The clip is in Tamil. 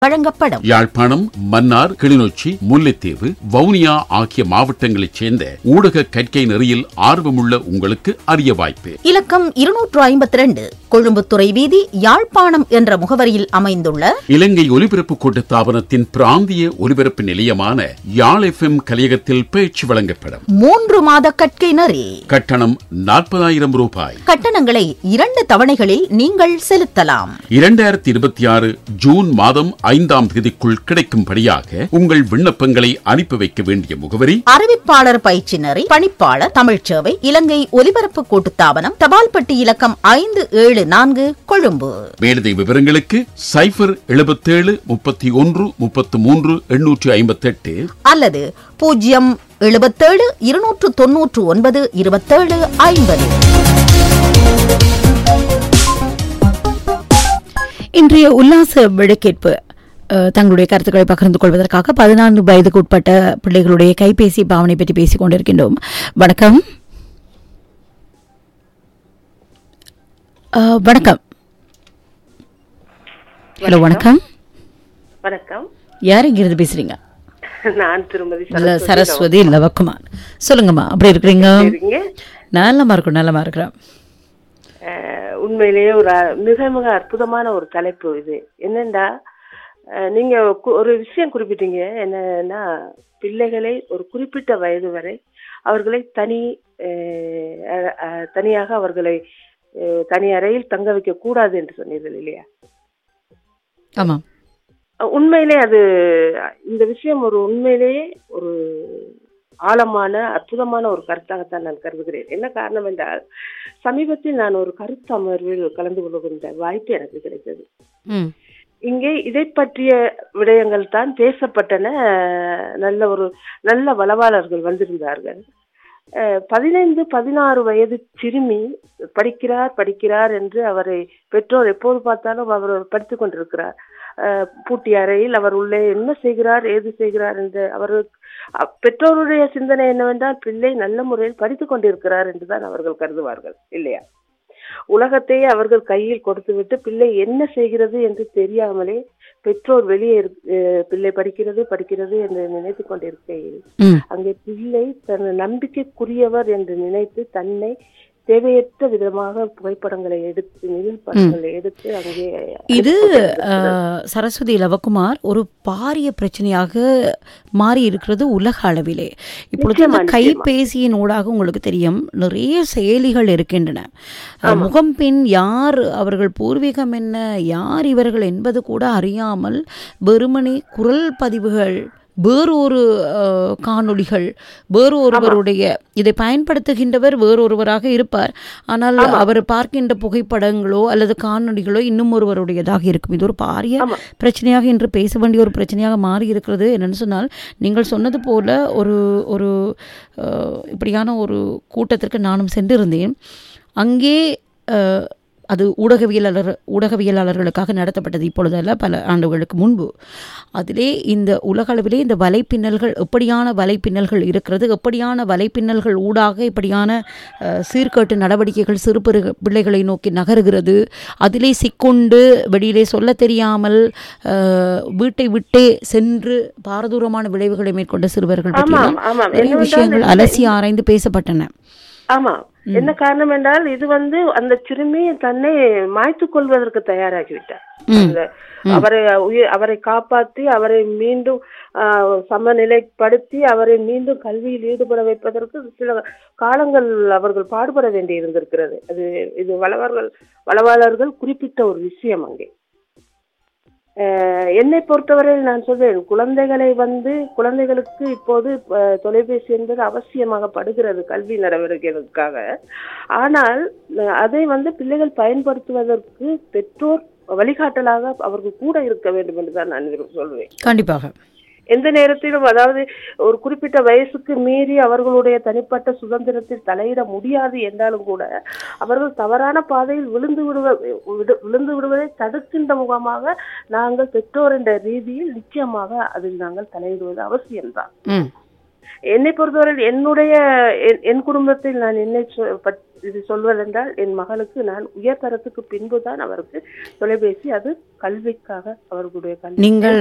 வழங்கப்படும் யாழ்ப்பாணம் மன்னார் கிளிநொச்சி முல்லைத்தீவு வவுனியா ஆகிய மாவட்டங்களைச் சேர்ந்த ஊடக கற்கை நெறியில் ஆர்வமுள்ள உங்களுக்கு அரிய வாய்ப்பு இலக்கம் இருநூற்று ஐம்பத்தி ரெண்டு கொழும்புத்துறை வீதி யாழ்ப்பாணம் என்ற முகவரியில் அமைந்துள்ள இலங்கை ஒலிபரப்பு கூட்டத்தாபனத்தின் பிராந்திய ஒலிபரப்பு நிலையமான யாழ் எஃப்எம் கலையகத்தில் பயிற்சி வழங்கப்படும் மூன்று மாத கற்கை நெறி கட்டணம் நாற்பதாயிரம் ரூபாய் கட்டணங்களை இரண்டு தவணைகளில் நீங்கள் செலுத்தலாம் இரண்டாயிரத்தி இருபத்தி ஆறு ஜூன் மாதம் ஐந்தாம் தேதிக்குள் கிடைக்கும்படியாக உங்கள் விண்ணப்பங்களை அனுப்பி வைக்க வேண்டிய முகவரி அறிவிப்பாளர் பயிற்சி நெறி பணிப்பாளர் தமிழ்ச்சேவை இலங்கை ஒலிபரப்பு கூட்டுத்தாபனம் தபால் பெட்டி இலக்கம் ஐந்து ஏழு நான்கு கொழும்பு மேலதிக விவரங்களுக்கு சைபர் எழுபத்தேழு முப்பத்தி ஒன்று முப்பத்து மூன்று எண்ணூற்றி ஐம்பத்தெட்டு அல்லது பூஜ்ஜியம் எழுபத்தேழு இருநூற்று தொன்னூற்று ஒன்பது இருபத்தேழு ஐம்பது இன்றைய உல்லாச விளக்கேற்பு அஹ், தங்களுடைய கருத்துக்களை பகிர்ந்து கொள்வதற்காக பதினான்கு வயதுக்கு உட்பட்ட பிள்ளைகளுடைய கைபேசி பாவனை பற்றி பேசிக் கொண்டிருக்கின்றோம் வணக்கம் அஹ், வணக்கம் ஹலோ வணக்கம் வணக்கம் யார் இங்கிருந்து பேசுறீங்க நான் திருமதி இல்ல சரஸ்வதி சரஸ்வதி லவக்குமார் சொல்லுங்கம்மா அப்படி இருக்கிறீங்க இருக்கீங்க நல்லமா இருக்கும் நல்லமா இருக்கிறேன் அஹ், உண்மையிலேயே ஒரு அ- மிக மிக அற்புதமான ஒரு தலைப்பு இது என்னண்டா அஹ், நீங்க கு- ஒரு விஷயம் குறிப்பிட்டீங்க என்னன்னா பிள்ளைகளை ஒரு குறிப்பிட்ட வயது வரை அவர்களை தனி அஹ், அஹ், அஹ், தனியாக அவர்களை அஹ், தனி அறையில் தங்க வைக்க கூடாது என்று சொன்னீர்கள் இல்லையா ஆமாம் அஹ், உண்மையிலே அது இந்த விஷயம் ஒரு உண்மையிலேயே ஒரு ஆழமான அற்புதமான ஒரு கருத்தாகத்தான் நான் கருதுகிறேன் என்ன காரணம் என்றால் சமீபத்தில் நான் ஒரு கருத்து அமர்வில் கலந்து கொள்கின்ற வாய்ப்பு எனக்கு கிடைத்தது ம் இங்கே இதை பற்றிய விடயங்கள் தான் பேசப்பட்டன அஹ், நல்ல ஒரு நல்ல வளவாளர்கள் வந்திருந்தார்கள் அஹ், பதினைந்து பதினாறு வயது சிறுமி படிக்கிறார் படிக்கிறார் என்று அவரை பெற்றோர் எப்போது பார்த்தாலும் அவர் படித்துக் கொண்டிருக்கிறார் அஹ், பூட்டிய அறையில் அவர் உள்ளே என்ன செய்கிறார் ஏது செய்கிறார் என்று அவர் அ- பெற்றோருடைய சிந்தனை என்னவென்றால் பிள்ளை நல்ல முறையில் படித்துக் கொண்டிருக்கிறார் என்றுதான் அவர்கள் கருதுவார்கள் இல்லையா உலகத்தையே அவர்கள் கையில் கொடுத்துவிட்டு பிள்ளை என்ன செய்கிறது என்று தெரியாமலே பெற்றோர் வெளியே இருக்- அஹ் பிள்ளை படிக்கிறது படிக்கிறது என்று நினைத்து கொண்டிருக்கையில் ம் அங்கே பிள்ளை தன் நம்பிக்கைக்குரியவர் என்று நினைத்து தன்னை தேவையற்ற விதமாக புகைப்படங்களை எடுத்து நிழல் படங்களை எடுத்து அங்கே இது அனுப்பி கொண்டிருக்கிறது. அஹ், சரஸ்வதி லவகுமார் ஒரு பாரிய பிரச்சனையாக மாறி இருக்கிறது உலக அளவிலே இப்பொழுது நிச்சயமா, இந்த கைபேசியின் ஊடாக உங்களுக்கு தெரியும் நிறைய செயலிகள் இருக்கின்றன அஹ், முகம் பின் யார் அவர்கள் பூர்வீகம் என்ன யார் இவர்கள் என்பது கூட அறியாமல் வெறுமனே குரல் பதிவுகள் வேறொரு அஹ், காணொளிகள் வேறொருவருடைய இதை பயன்படுத்துகின்றவர் வேறொருவராக இருப்பார் ஆனால் அவர் பார்க்கின்ற புகைப்படங்களோ அல்லது காணொளிகளோ இன்னும் ஒருவருடையதாக இருக்கும் இது ஒரு பாரிய ஆமா. பிரச்சனையாக இன்று பேச வேண்டிய ஒரு பிரச்சனையாக மாறி இருக்கிறது என்னன்னு சொன்னால் நீங்கள் சொன்னது போல ஒரு ஒரு அஹ், இப்படியான ஒரு கூட்டத்திற்கு நானும் சென்றிருந்தேன் அங்கே அஹ், அது ஊடகவியலாளர் ஊடகவியலாளர்களுக்காக நடத்தப்பட்டது இப்பொழுதல்ல பல ஆண்டுகளுக்கு முன்பு அதிலே இந்த உலக அளவிலே இந்த வலைப்பின்னல்கள் எப்படியான வலைப்பின்னல்கள் இருக்கிறது எப்படியான வலைப்பின்னல்கள் ஊடாக இப்படியான அஹ், சீர்கேட்டு நடவடிக்கைகள் சிறு பெரு பிள்ளைகளை நோக்கி நகருகிறது அதிலே சிக்கொண்டு வெளியிலே சொல்ல தெரியாமல் அஹ், வீட்டை விட்டே சென்று பாரதூரமான விளைவுகளை மேற்கொண்ட சிறுவர்கள் பற்றியெல்லாம் ஆமாம், ஆமாம். நிறைய என்னவென்றால் விஷயங்கள் இந்த- அலசி ஆராய்ந்து பேசப்பட்டன ஆமா என்ன காரணம் என்றால் இது வந்து அந்த சிறுமி தன்னை மாய்த்துக் கொள்வதற்கு தயாராகிவிட்டார் ம். அந்த அவரை உயிர் அவரை காப்பாற்றி அவரை மீண்டும் ஆஹ், சமநிலைப்படுத்தி அவரை மீண்டும் கல்வியில் ஈடுபட வைப்பதற்கு சில காலங்கள் அவர்கள் பாடுபட வேண்டி இருந்திருக்கிறது அது இது வளவர்கள் வளவாளர்கள் குறிப்பிட்ட ஒரு விஷயம் அங்கே அஹ், என்னை பொறுத்தவரையில் நான் சொல்வேன் குழந்தைகளை வந்து குழந்தைகளுக்கு இப்போது அஹ், தொலைபேசி என்பது அவசியமாக படுகிறது கல்வி நடவடிக்கைகளுக்காக ஆனால் அஹ், அதை வந்து பிள்ளைகள் பயன்படுத்துவதற்கு பெற்றோர் வழிகாட்டலாக அவர்கள் கூட இருக்க வேண்டும் என்று தான் நான் விரும்ப- சொல்வேன் கண்டிப்பாக எந்த நேரத்திலும் அதாவது ஒரு குறிப்பிட்ட வயசுக்கு மீறி அவர்களுடைய தனிப்பட்ட சுதந்திரத்தில் தலையிட முடியாது என்றாலும் கூட அவர்கள் தவறான பாதையில் விழுந்து விடுவ விடு- விழுந்து விடுவதை தடுக்கின்ற முகமாக நாங்கள் பெற்றோர் என்ற ரீதியில் நிச்சயமாக அதில் நாங்கள் தலையிடுவது அவசியம்தான் ம் என்னை பொறுத்தவரையில் என்னுடைய என்- என் குடும்பத்தில் நான் என்னை சொ- பற்- இது சொல்வதென்றால் என் மகளுக்கு நான் உயர்தரத்துக்கு பின்புதான் அவருக்கு தொலைபேசி அது கல்விக்காக அவர்களுடைய கல்வி நீங்கள்